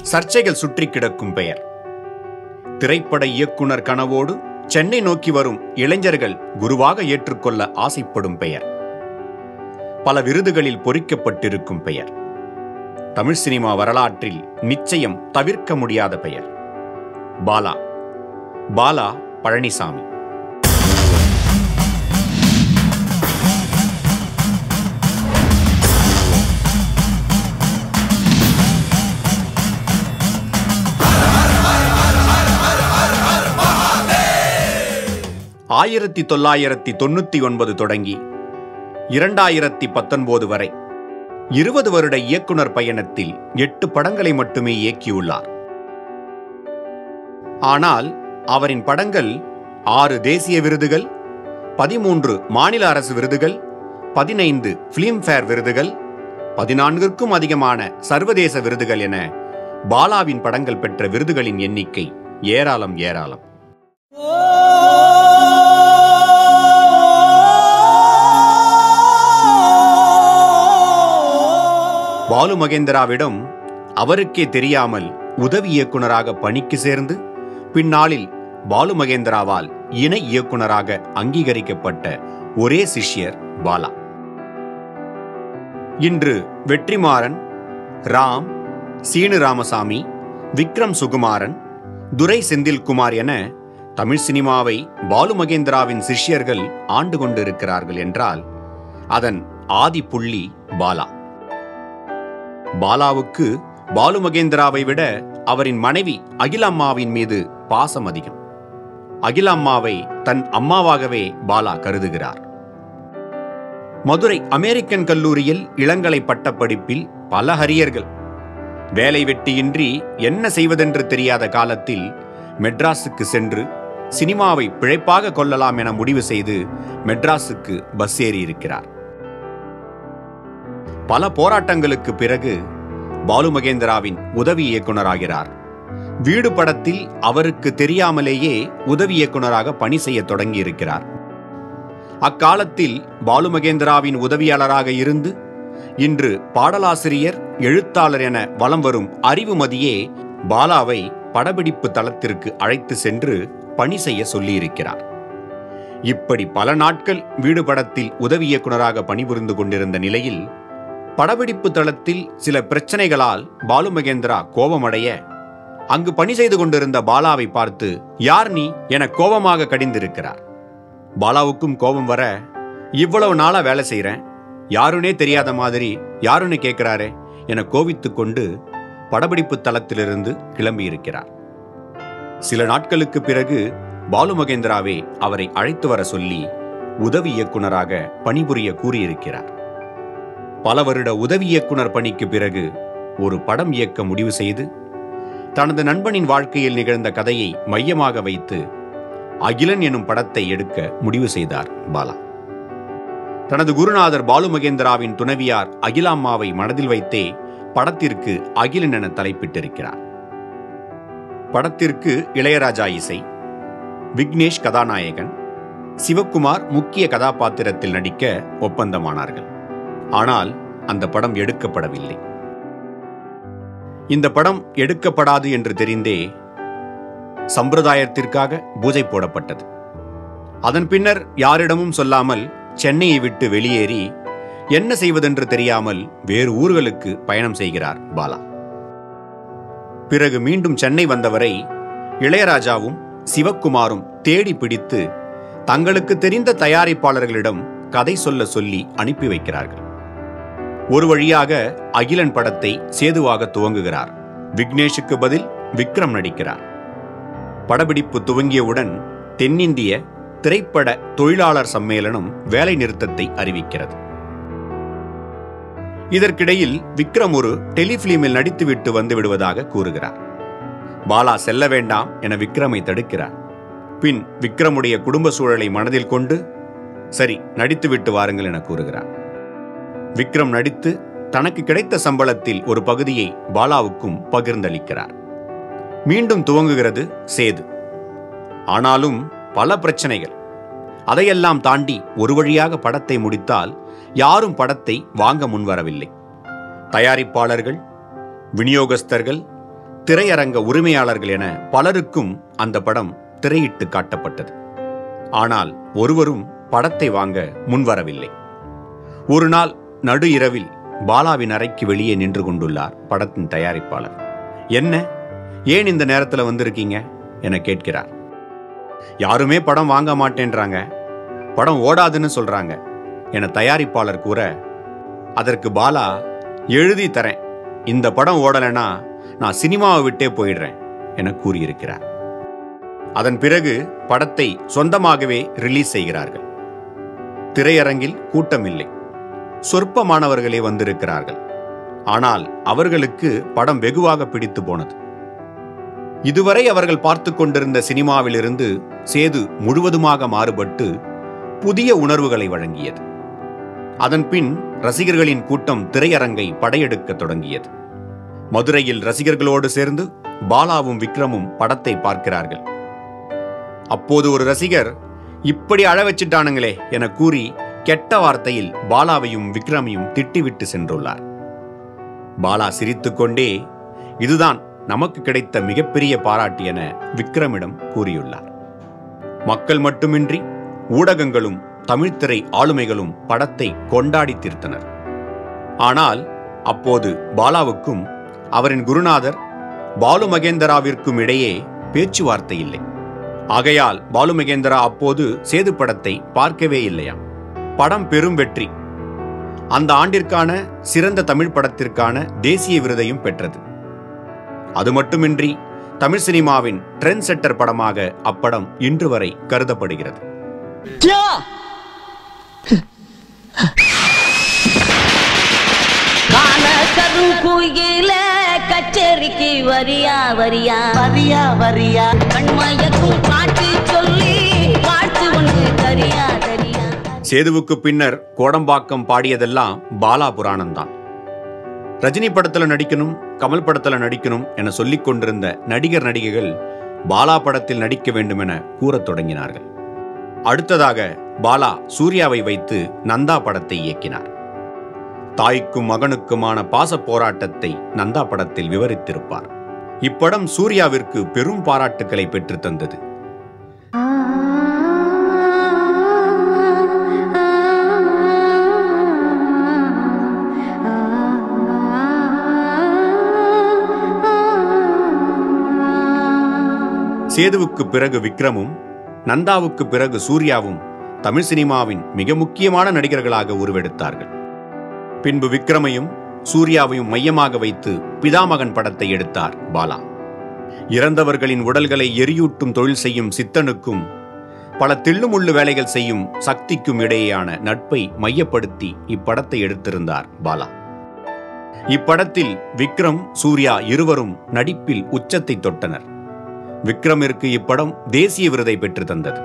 சர்ச்சைகள் சுற்றி கிடக்கும் பெயர் திரைப்பட இயக்குனர் கனவோடு சென்னை நோக்கி வரும் இளைஞர்கள் குருவாக ஏற்றுக்கொள்ள ஆசைப்படும் பெயர் பல விருதுகளில் பொறிக்கப்பட்டிருக்கும் பெயர் தமிழ் சினிமா வரலாற்றில் நிச்சயம் தவிர்க்க முடியாத பெயர் பாலா பாலா பழனிசாமி ஆயிரத்தி தொள்ளாயிரத்தி தொண்ணூத்தி ஒன்பது தொடங்கி இரண்டாயிரத்தி பத்தொன்பது வரை இருபது வருட இயக்குனர் பயணத்தில் எட்டு படங்களை மட்டுமே இயக்கியுள்ளார் ஆனால் அவரின் படங்கள் ஆறு தேசிய விருதுகள் பதிமூன்று மாநில அரசு விருதுகள் பதினைந்து பிலிம்ஃபேர் விருதுகள் பதினான்கிற்கும் அதிகமான சர்வதேச விருதுகள் என பாலாவின் படங்கள் பெற்ற விருதுகளின் எண்ணிக்கை ஏராளம் ஏராளம் பாலு மகேந்திராவிடம் அவருக்கே தெரியாமல் உதவி இயக்குனராக பணிக்கு சேர்ந்து பின்னாளில் பாலு மகேந்திராவால் இணை இயக்குனராக அங்கீகரிக்கப்பட்ட ஒரே சிஷ்யர் பாலா இன்று வெற்றிமாறன் ராம் சீனு ராமசாமி விக்ரம் சுகுமாரன் துரை செந்தில்குமார் என தமிழ் சினிமாவை பாலு மகேந்திராவின் சிஷ்யர்கள் ஆண்டு கொண்டிருக்கிறார்கள் என்றால் அதன் ஆதி புள்ளி பாலா பாலாவுக்கு பாலு மகேந்திராவை விட அவரின் மனைவி அகிலம்மாவின் மீது பாசம் அதிகம் அகிலம்மாவை தன் அம்மாவாகவே பாலா கருதுகிறார் மதுரை அமெரிக்கன் கல்லூரியில் இளங்கலை பட்டப்படிப்பில் பல ஹரியர்கள் வேலை வெட்டியின்றி என்ன செய்வதென்று தெரியாத காலத்தில் மெட்ராஸுக்கு சென்று சினிமாவை பிழைப்பாக கொள்ளலாம் என முடிவு செய்து மெட்ராஸுக்கு பஸ் ஏறியிருக்கிறார் பல போராட்டங்களுக்கு பிறகு பாலு மகேந்திராவின் உதவி இயக்குனராகிறார் வீடு படத்தில் அவருக்கு தெரியாமலேயே உதவி இயக்குனராக பணி செய்ய தொடங்கியிருக்கிறார் அக்காலத்தில் பாலு மகேந்திராவின் உதவியாளராக இருந்து இன்று பாடலாசிரியர் எழுத்தாளர் என வலம் வரும் அறிவுமதியே பாலாவை படப்பிடிப்பு தளத்திற்கு அழைத்து சென்று பணி செய்ய சொல்லியிருக்கிறார் இப்படி பல நாட்கள் வீடு படத்தில் உதவி இயக்குனராக பணிபுரிந்து கொண்டிருந்த நிலையில் படப்பிடிப்பு தளத்தில் சில பிரச்சனைகளால் பாலு மகேந்திரா கோபமடைய அங்கு பணி செய்து கொண்டிருந்த பாலாவை பார்த்து யார் நீ என கோபமாக கடிந்திருக்கிறார் பாலாவுக்கும் கோபம் வர இவ்வளவு நாளா வேலை செய்றேன் யாருனே தெரியாத மாதிரி யாருன்னு கேட்கிறாரே என கோவித்துக் கொண்டு படப்பிடிப்பு தளத்திலிருந்து கிளம்பியிருக்கிறார் சில நாட்களுக்கு பிறகு பாலு மகேந்திராவே அவரை அழைத்து வர சொல்லி உதவி இயக்குனராக பணிபுரிய கூறியிருக்கிறார் பல வருட உதவி இயக்குனர் பணிக்கு பிறகு ஒரு படம் இயக்க முடிவு செய்து தனது நண்பனின் வாழ்க்கையில் நிகழ்ந்த கதையை மையமாக வைத்து அகிலன் எனும் படத்தை எடுக்க முடிவு செய்தார் பாலா தனது குருநாதர் பாலு மகேந்திராவின் துணைவியார் அகிலாம்மாவை மனதில் வைத்தே படத்திற்கு அகிலன் என தலைப்பிட்டிருக்கிறார் படத்திற்கு இளையராஜா இசை விக்னேஷ் கதாநாயகன் சிவக்குமார் முக்கிய கதாபாத்திரத்தில் நடிக்க ஒப்பந்தமானார்கள் ஆனால் அந்த படம் எடுக்கப்படவில்லை இந்த படம் எடுக்கப்படாது என்று தெரிந்தே சம்பிரதாயத்திற்காக பூஜை போடப்பட்டது அதன் பின்னர் யாரிடமும் சொல்லாமல் சென்னையை விட்டு வெளியேறி என்ன செய்வதென்று தெரியாமல் வேறு ஊர்களுக்கு பயணம் செய்கிறார் பாலா பிறகு மீண்டும் சென்னை வந்தவரை இளையராஜாவும் சிவக்குமாரும் தேடி பிடித்து தங்களுக்கு தெரிந்த தயாரிப்பாளர்களிடம் கதை சொல்ல சொல்லி அனுப்பி வைக்கிறார்கள் ஒரு வழியாக அகிலன் படத்தை சேதுவாக துவங்குகிறார் விக்னேஷுக்கு பதில் விக்ரம் நடிக்கிறார் படப்பிடிப்பு துவங்கியவுடன் தென்னிந்திய திரைப்பட தொழிலாளர் சம்மேளனம் வேலை நிறுத்தத்தை அறிவிக்கிறது இதற்கிடையில் விக்ரம் ஒரு டெலிபிலிமில் நடித்துவிட்டு வந்து விடுவதாக கூறுகிறார் பாலா செல்ல வேண்டாம் என விக்ரமை தடுக்கிறார் பின் விக்ரமுடைய குடும்ப சூழலை மனதில் கொண்டு சரி நடித்துவிட்டு வாருங்கள் என கூறுகிறார் விக்ரம் நடித்து தனக்கு கிடைத்த சம்பளத்தில் ஒரு பகுதியை பாலாவுக்கும் பகிர்ந்தளிக்கிறார் மீண்டும் துவங்குகிறது சேது ஆனாலும் பல பிரச்சனைகள் அதையெல்லாம் தாண்டி ஒரு வழியாக படத்தை முடித்தால் யாரும் படத்தை வாங்க முன்வரவில்லை தயாரிப்பாளர்கள் விநியோகஸ்தர்கள் திரையரங்க உரிமையாளர்கள் என பலருக்கும் அந்த படம் திரையிட்டு காட்டப்பட்டது ஆனால் ஒருவரும் படத்தை வாங்க முன்வரவில்லை ஒரு நாள் நடு இரவில் பாலாவின் அறைக்கு வெளியே நின்று கொண்டுள்ளார் படத்தின் தயாரிப்பாளர் என்ன ஏன் இந்த நேரத்தில் வந்திருக்கீங்க என கேட்கிறார் யாருமே படம் வாங்க மாட்டேன்றாங்க படம் ஓடாதுன்னு சொல்றாங்க என தயாரிப்பாளர் கூற அதற்கு பாலா எழுதி தரேன் இந்த படம் ஓடலைன்னா நான் சினிமாவை விட்டே போயிடுறேன் என கூறியிருக்கிறார் அதன் பிறகு படத்தை சொந்தமாகவே ரிலீஸ் செய்கிறார்கள் திரையரங்கில் கூட்டமில்லை சொற்பமானவர்களே வந்திருக்கிறார்கள் ஆனால் அவர்களுக்கு படம் வெகுவாக பிடித்து போனது இதுவரை அவர்கள் பார்த்து கொண்டிருந்த சினிமாவிலிருந்து சேது முழுவதுமாக மாறுபட்டு புதிய உணர்வுகளை வழங்கியது அதன் பின் ரசிகர்களின் கூட்டம் திரையரங்கை படையெடுக்க தொடங்கியது மதுரையில் ரசிகர்களோடு சேர்ந்து பாலாவும் விக்ரமும் படத்தை பார்க்கிறார்கள் அப்போது ஒரு ரசிகர் இப்படி அழ வச்சிட்டானுங்களே என கூறி கெட்ட வார்த்தையில் பாலாவையும் விக்ரமையும் திட்டிவிட்டு சென்றுள்ளார் பாலா சிரித்துக்கொண்டே இதுதான் நமக்கு கிடைத்த மிகப்பெரிய பாராட்டு என விக்ரமிடம் கூறியுள்ளார் மக்கள் மட்டுமின்றி ஊடகங்களும் தமிழ்த்திரை ஆளுமைகளும் படத்தை கொண்டாடி தீர்த்தனர் ஆனால் அப்போது பாலாவுக்கும் அவரின் குருநாதர் பாலு மகேந்திராவிற்கும் இடையே பேச்சுவார்த்தை இல்லை ஆகையால் பாலு மகேந்திரா அப்போது சேது படத்தை பார்க்கவே இல்லையாம் படம் பெரும் வெற்றி அந்த ஆண்டிற்கான சிறந்த தமிழ் படத்திற்கான தேசிய விருதையும் பெற்றது அது மட்டுமின்றி தமிழ் சினிமாவின் ட்ரெண்ட் செட்டர் படமாக அப்படம் இன்று வரை கருதப்படுகிறது கால கருங்குயில கச்சேரிக்கு வரியா வரியா வரியா வரியா கண்மயக்கும் பாட்டு சொல்லி வாழ்த்து ஒன்று தரியா தரியா சேதுவுக்கு பின்னர் கோடம்பாக்கம் பாடியதெல்லாம் பாலா புராணம்தான் ரஜினி படத்துல நடிக்கணும் கமல் படத்துல நடிக்கணும் என சொல்லிக் கொண்டிருந்த நடிகர் நடிகைகள் பாலா படத்தில் நடிக்க வேண்டும் என கூறத் தொடங்கினார்கள் அடுத்ததாக பாலா சூர்யாவை வைத்து நந்தா படத்தை இயக்கினார் தாய்க்கும் மகனுக்குமான பாச போராட்டத்தை நந்தா படத்தில் விவரித்திருப்பார் இப்படம் சூர்யாவிற்கு பெரும் பாராட்டுக்களை பெற்றுத் தந்தது சேதுவுக்கு பிறகு விக்ரமும் நந்தாவுக்கு பிறகு சூர்யாவும் தமிழ் சினிமாவின் மிக முக்கியமான நடிகர்களாக உருவெடுத்தார்கள் பின்பு விக்ரமையும் சூர்யாவையும் மையமாக வைத்து பிதாமகன் படத்தை எடுத்தார் பாலா இறந்தவர்களின் உடல்களை எரியூட்டும் தொழில் செய்யும் சித்தனுக்கும் பல தில்லுமுள்ளு வேலைகள் செய்யும் சக்திக்கும் இடையேயான நட்பை மையப்படுத்தி இப்படத்தை எடுத்திருந்தார் பாலா இப்படத்தில் விக்ரம் சூர்யா இருவரும் நடிப்பில் உச்சத்தை தொட்டனர் விக்ரமிற்கு இப்படம் தேசிய விருதை பெற்று தந்தது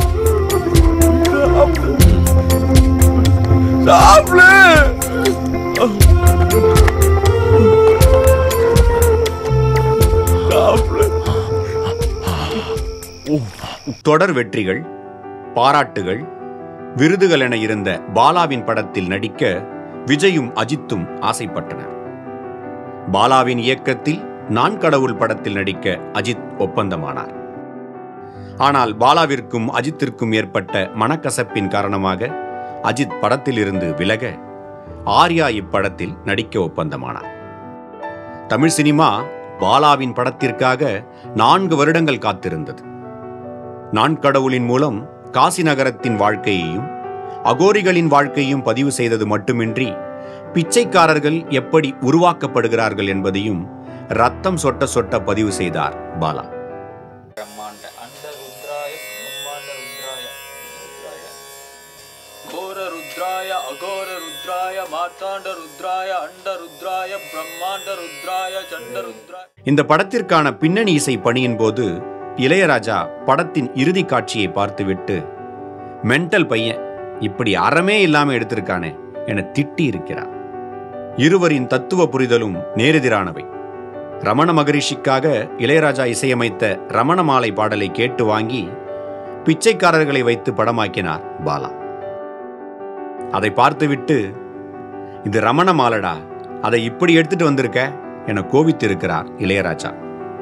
தொடர் வெற்றிகள் பாராட்டுகள் விருதுகள் என இருந்த பாலாவின் படத்தில் நடிக்க விஜயும் அஜித்தும் ஆசைப்பட்டனர் பாலாவின் இயக்கத்தில் நான் கடவுள் படத்தில் நடிக்க அஜித் ஒப்பந்தமானார் ஆனால் பாலாவிற்கும் அஜித்திற்கும் ஏற்பட்ட மனக்கசப்பின் காரணமாக அஜித் படத்திலிருந்து விலக ஆர்யா இப்படத்தில் நடிக்க ஒப்பந்தமானார் தமிழ் சினிமா பாலாவின் படத்திற்காக நான்கு வருடங்கள் காத்திருந்தது நான் கடவுளின் மூலம் காசி நகரத்தின் வாழ்க்கையையும் அகோரிகளின் வாழ்க்கையும் பதிவு செய்தது மட்டுமின்றி பிச்சைக்காரர்கள் எப்படி உருவாக்கப்படுகிறார்கள் என்பதையும் ரத்தம் சொட்ட சொட்ட பதிவு செய்தார் பாலா ब्रह्मांड अंड रुद्राय ब्रह्मांड रुद्राय रुद्राय घोर रुद्राय अघोर रुद्राय मार्तांड रुद्राय अंड रुद्राय ब्रह्मांड रुद्राय चंड रुद्राय இந்த படத்திற்கான பின்னணி இசை பணியின் போது இளையராஜா படத்தின் இறுதி காட்சியை பார்த்துவிட்டு மென்டல் பையன் இப்படி அறமே இல்லாம எடுத்திருக்கானே என திட்டி இருக்கிறார் இருவரின் தத்துவ புரிதலும் நேரெதிரானவை ரமண மகரிஷிக்காக இளையராஜா இசையமைத்த ரமண மாலை பாடலை கேட்டு வாங்கி பிச்சைக்காரர்களை வைத்து படமாக்கினார் பாலா அதை பார்த்துவிட்டு இது ரமண மாலடா அதை இப்படி எடுத்துட்டு வந்திருக்க என கோபித்திருக்கிறார் இளையராஜா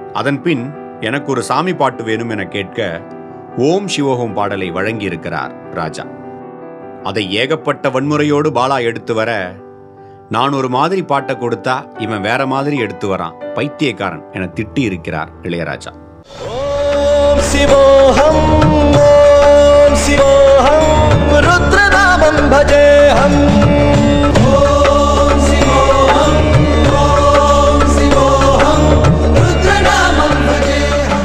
அதன்பின் எனக்கு ஒரு சாமி பாட்டு வேணும் என கேட்க ஓம் சிவோகம் பாடலை வழங்கியிருக்கிறார் ராஜா அதை ஏகப்பட்ட வன்முறையோடு பாலா எடுத்து வர நான் ஒரு மாதிரி பாட்டை கொடுத்தா இவன் வேற மாதிரி எடுத்து வரான் பைத்தியக்காரன் என திட்டி இருக்கிறார் இளையராஜா ॐ शिवोऽहं ॐ शिवोऽहं रुद्रनामं भजेऽहम् ॐ शिवोऽहं ॐ शिवोऽहं रुद्रनामं भजेऽहम्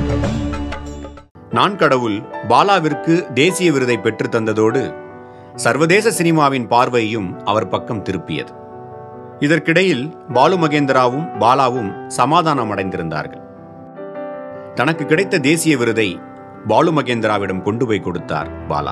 நான் கடவுள் பாலாவிற்கு தேசிய விருதை பெற்று தந்ததோடு சர்வதேச சினிமாவின் பார்வையும் அவர் பக்கம் திருப்பியது இதற்கிடையில் பாலு மகேந்திராவும் பாலாவும் சமாதானம் அடைந்திருந்தார்கள் தனக்கு கிடைத்த தேசிய விருதை பாலு மகேந்திராவிடம் கொண்டு போய் கொடுத்தார் பாலா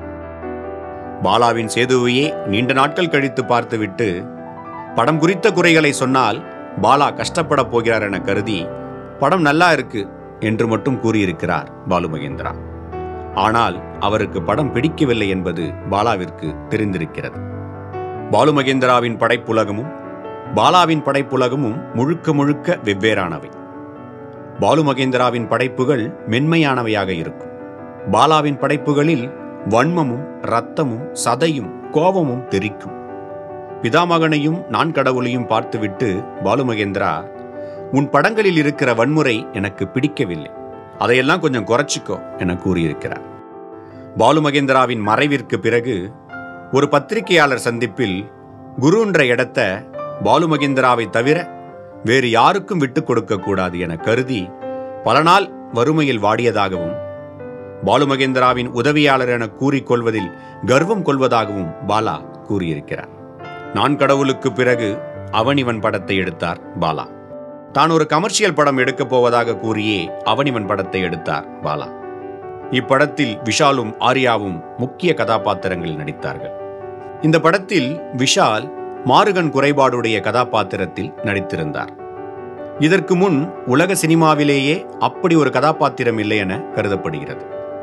பாலாவின் சேதுவையே நீண்ட நாட்கள் கழித்து பார்த்துவிட்டு படம் குறித்த குறைகளை சொன்னால் பாலா கஷ்டப்படப் போகிறார் என கருதி படம் நல்லா இருக்கு என்று மட்டும் கூறியிருக்கிறார் பாலு மகேந்திரா ஆனால் அவருக்கு படம் பிடிக்கவில்லை என்பது பாலாவிற்கு தெரிந்திருக்கிறது பாலு மகேந்திராவின் படைப்புலகமும் பாலாவின் படைப்புலகமும் முழுக்க முழுக்க வெவ்வேறானவை பாலு மகேந்திராவின் படைப்புகள் மென்மையானவையாக இருக்கும் பாலாவின் படைப்புகளில் வன்மமும் இரத்தமும் சதையும் கோபமும் தெரிக்கும் பிதாமகனையும் நான் கடவுளையும் பார்த்துவிட்டு பாலு மகேந்திரா உன் படங்களில் இருக்கிற வன்முறை எனக்கு பிடிக்கவில்லை அதையெல்லாம் கொஞ்சம் குறைச்சிக்கோ என கூறியிருக்கிறார் பாலு மகேந்திராவின் மறைவிற்கு பிறகு ஒரு பத்திரிகையாளர் சந்திப்பில் குருன்ற இடத்த பாலு மகேந்திராவை தவிர வேறு யாருக்கும் விட்டுக் கொடுக்க கூடாது என கருதி பல நாள் வறுமையில் வாடியதாகவும் பாலு மகேந்திராவின் உதவியாளர் என கூறிக்கொள்வதில் கர்வம் கொள்வதாகவும் பாலா கூறியிருக்கிறார் நான் கடவுளுக்கு பிறகு அவன் இவன் படத்தை எடுத்தார் பாலா தான் ஒரு கமர்ஷியல் படம் எடுக்கப் போவதாக கூறியே அவனிவன் படத்தை எடுத்தார் பாலா இப்படத்தில் விஷாலும் ஆர்யாவும் முக்கிய கதாபாத்திரங்களில் நடித்தார்கள் இந்த படத்தில் விஷால் மாறுகன் குறைபாடுடைய கதாபாத்திரத்தில் நடித்திருந்தார் இதற்கு முன் உலக சினிமாவிலேயே அப்படி ஒரு கதாபாத்திரம் இல்லை என கருதப்படுகிறது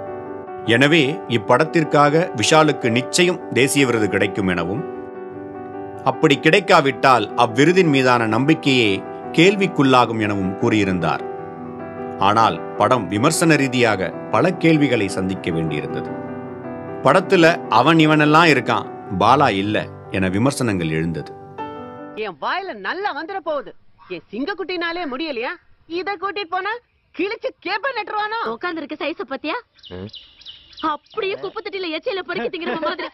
எனவே இப்படத்திற்காக விஷாலுக்கு நிச்சயம் தேசிய விருது கிடைக்கும் எனவும் அப்படி கிடைக்காவிட்டால் அவ்விருதின் மீதான நம்பிக்கையே கேள்விக்குள்ளாகும் எனவும் கூறியிருந்தார் ஆனால் படம் விமர்சன ரீதியாக பல கேள்விகளை சந்திக்க வேண்டியிருந்தது படத்துல அவன் இவனெல்லாம் இருக்கான் பாலா இல்ல என விமர்சனங்கள் எழுந்தது என் வாயில நல்லா வந்துட போகுது என் சிங்கக்குட்டினாலே முடியலையா இத கூட்டிட்டு போனா கிழிச்சு கேப்ப நட்டுருவானோ உட்கார்ந்து இருக்க சைஸ பத்தியா அப்படியே குப்பை தொட்டில எச்சையில பொறுக்கி திங்கிற மாதிரி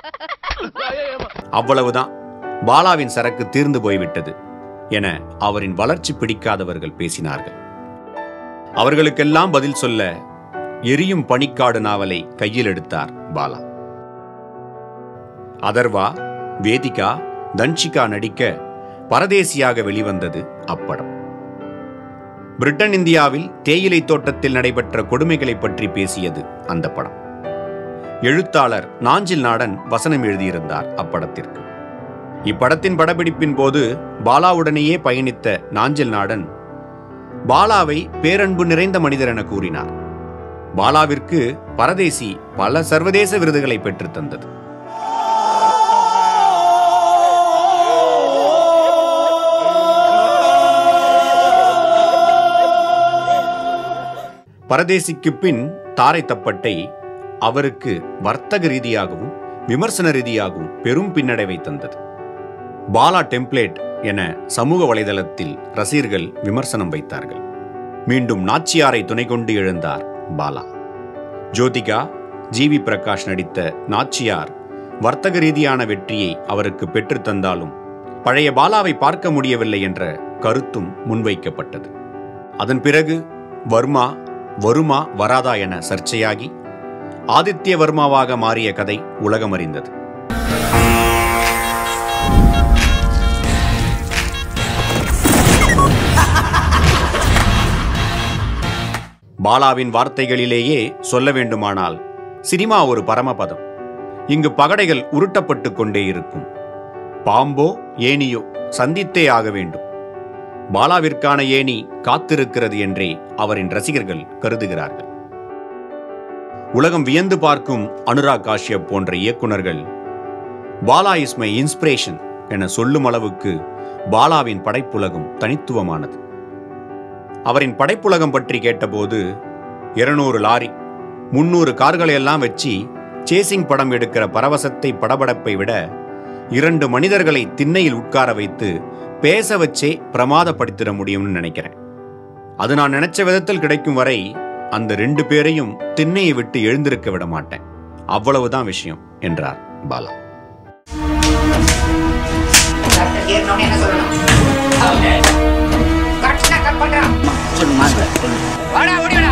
அவ்வளவுதான் பாலாவின் சரக்கு தீர்ந்து போய்விட்டது என அவரின் வளர்ச்சி பிடிக்காதவர்கள் பேசினார்கள் அவர்களுக்கெல்லாம் பதில் சொல்ல எரியும் பனிக்காடு நாவலை கையில் எடுத்தார் பாலா அதர்வா வேதிகா தன்ஷிகா நடிக்க பரதேசியாக வெளிவந்தது அப்படம் பிரிட்டன் இந்தியாவில் தேயிலை தோட்டத்தில் நடைபெற்ற கொடுமைகளை பற்றி பேசியது அந்த படம் எழுத்தாளர் நாஞ்சில் நாடன் வசனம் எழுதியிருந்தார் அப்படத்திற்கு இப்படத்தின் படப்பிடிப்பின் போது பாலாவுடனேயே பயணித்த நாஞ்சில் நாடன் பாலாவை பேரன்பு நிறைந்த மனிதர் என கூறினார் பாலாவிற்கு பரதேசி பல சர்வதேச விருதுகளை பெற்றுத் தந்தது பரதேசிக்கு பின் தாரை தப்பட்டை அவருக்கு வர்த்தக ரீதியாகவும் விமர்சன ரீதியாகவும் பெரும் பின்னடைவை தந்தது பாலா டெம்ப்ளேட் என சமூக வலைதளத்தில் ரசிகர்கள் விமர்சனம் வைத்தார்கள் மீண்டும் நாச்சியாரை துணை கொண்டு எழுந்தார் பாலா ஜோதிகா ஜி வி பிரகாஷ் நடித்த நாச்சியார் வர்த்தக ரீதியான வெற்றியை அவருக்கு பெற்றுத் தந்தாலும் பழைய பாலாவை பார்க்க முடியவில்லை என்ற கருத்தும் முன்வைக்கப்பட்டது அதன் பிறகு வர்மா வருமா வராதா என சர்ச்சையாகி ஆதித்ய வர்மாவாக மாறிய கதை உலகம் அறிந்தது பாலாவின் வார்த்தைகளிலேயே சொல்ல வேண்டுமானால் சினிமா ஒரு பரமபதம் இங்கு பகடைகள் உருட்டப்பட்டு கொண்டே இருக்கும் பாம்போ ஏனியோ சந்தித்தே ஆக வேண்டும் பாலாவிற்கான ஏணி காத்திருக்கிறது என்றே அவரின் ரசிகர்கள் கருதுகிறார்கள் உலகம் வியந்து பார்க்கும் அனுராக் காஷ்யப் போன்ற இயக்குனர்கள் பாலா இஸ் மை இன்ஸ்பிரேஷன் என சொல்லும் அளவுக்கு பாலாவின் படைப்புலகம் தனித்துவமானது அவரின் படைப்புலகம் பற்றி கேட்டபோது இருநூறு லாரி முன்னூறு கார்களை எல்லாம் வச்சு சேசிங் படம் எடுக்கிற பரவசத்தை படபடப்பை விட இரண்டு மனிதர்களை திண்ணையில் உட்கார வைத்து பேச வச்சே பிரமாதப்படுத்திட முடியும்னு நினைக்கிறேன் அது நான் நினைச்ச விதத்தில் கிடைக்கும் வரை அந்த ரெண்டு பேரையும் திண்ணையை விட்டு எழுந்திருக்க விட மாட்டேன் அவ்வளவுதான் விஷயம் என்றார் பாலா ஏறினோடனே என்ன சொல்லணும் கரெக்டா கட் பண்றான் சொல்லுமா வாடா ஓடி வாடா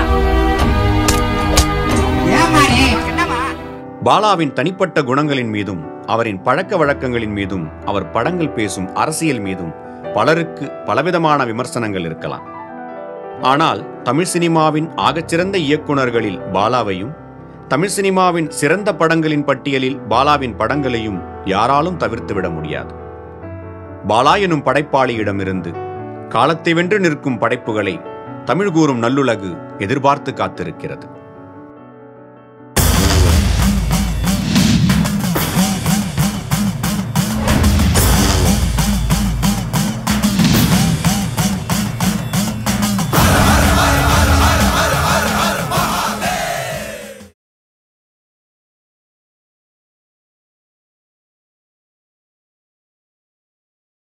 ஏமா நீ என்னமா பாலாவின் தனிப்பட்ட குணங்களின் மீதும் அவரின் பழக்க வழக்கங்களின் மீதும் அவர் படங்கள் பேசும் அரசியல் மீதும் பலருக்கு பலவிதமான விமர்சனங்கள் இருக்கலாம் ஆனால் தமிழ் சினிமாவின் ஆகச்சிறந்த இயக்குனர்களில் பாலாவையும் தமிழ் சினிமாவின் சிறந்த படங்களின் பட்டியலில் பாலாவின் படங்களையும் யாராலும் தவிர்த்துவிட முடியாது பாலா எனும் படைப்பாளியிடமிருந்து காலத்தை வென்று நிற்கும் படைப்புகளை தமிழ் கூறும் நல்லுலகு எதிர்பார்த்து காத்திருக்கிறது